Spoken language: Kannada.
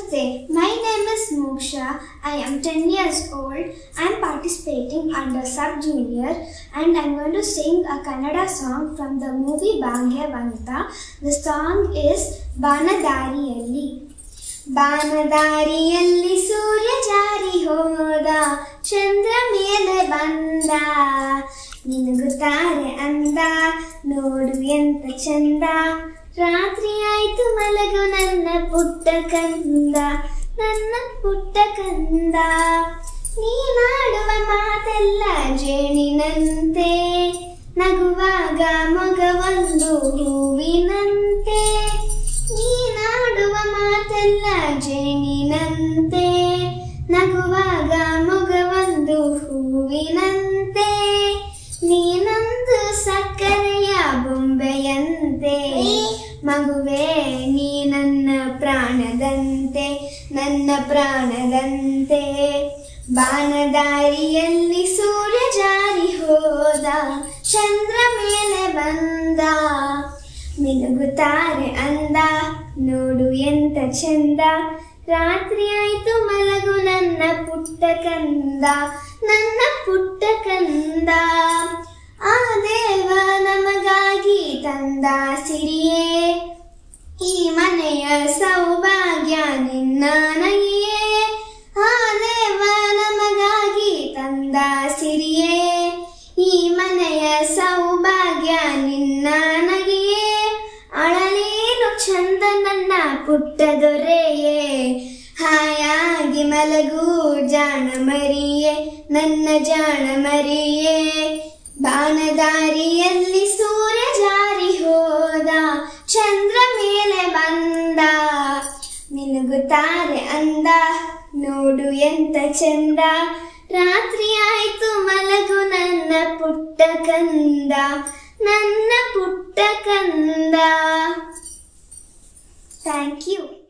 Namaste, my name is Moksha. I am 10 years old. I am participating under sub junior and I am going to sing a Kannada song from the movie Bhangyavanta. The song is ಬಾನದಾರಿಯಲ್ಲಿ ಬಾನದಾರಿಯಲ್ಲಿ ಸೂರ್ಯ ಜಾರಿ ಹೋದ ಚಂದ್ರ ಮೇಲೆ ಬಂದ ನಿನಗುತ್ತಾರೆ ಅಂದ ನೋಡು ಎಂತ ಚಂದ ರಾತ್ರಿ ಆಯ್ತು ಮಲಗು ನನ್ನ ಪುಟ್ಟ ಕಂದ ನನ್ನ ಪುಟ್ಟ ಕಂದ ನೀನಾಡುವ ಮಾತೆಲ್ಲ ಜೇನಿನಂತೆ ನಗುವಾಗ ಮೊಗವೊಂದು ಹೂವಿನಂತೆ ನೀನಾಡುವ ಮಾತೆಲ್ಲ ಜೇನಿನಂತೆ ನಗುವಾಗ ಮೊಗವೊಂದು ಹೂವಿನಂತೆ ನೀನೊಂದು ಸಕ್ಕರೆಯ ಬೊಂಬೆಯಂತೆ ಮಗುವೆ ನೀ ನನ್ನ ಪ್ರಾಣದಂತೆ ನನ್ನ ಪ್ರಾಣದಂತೆ ಬಾನದಾರಿಯಲ್ಲಿ ಸೂರ್ಯ ಜಾರಿ ಹೋದ ಚಂದ್ರ ಮೇಲೆ ಬಂದ ಮಿನುಗುತ್ತಾರೆ ಅಂದ ನೋಡು ಎಂತ ಚಂದ ರಾತ್ರಿ ಆಯ್ತು ಮಲಗು ನನ್ನ ಪುಟ್ಟ ಕಂದ ನನ್ನ ಪುಟ್ಟ ಕಂದ ಆ ದೇವ ನಮಗಾಗಿ ತಂದ ಸಿರಿಯೇ ಈ ಮನೆಯ ಸೌಭಾಗ್ಯ ನಿನ್ನ ನಗಿಯೇ ಆ ದೇವ ನಮಗಾಗಿ ತಂದ ಸಿರಿಯೇ ಈ ಮನೆಯ ಸೌಭಾಗ್ಯ ನಿನ್ನ ನಗಿಯೇ ಅಳಲೇನು ಚಂದ ನನ್ನ ಪುಟ್ಟ ದೊರೆಯೇ ಹಾಯಾಗಿ ಮಲಗು ಜಾಣ ಮರಿಯೇ ನನ್ನ ಜಾಣ ಮರಿಯೇ ಬಾನದಾರಿಯಲ್ಲಿ ಸೂರ್ಯ ಜಾರಿ ಹೋದ ಚಂದ್ರ ಮೇಲೆ ಬಂದ ಮಿನುಗುತ್ತಾರೆ ಅಂದ ನೋಡು ಎಂತ ಚಂದ ರಾತ್ರಿ ಆಯ್ತು ಮಲಗು ನನ್ನ ಪುಟ್ಟ ಕಂದ ನನ್ನ ಪುಟ್ಟ ಕಂದ ಥ್ಯಾಂಕ್ ಯು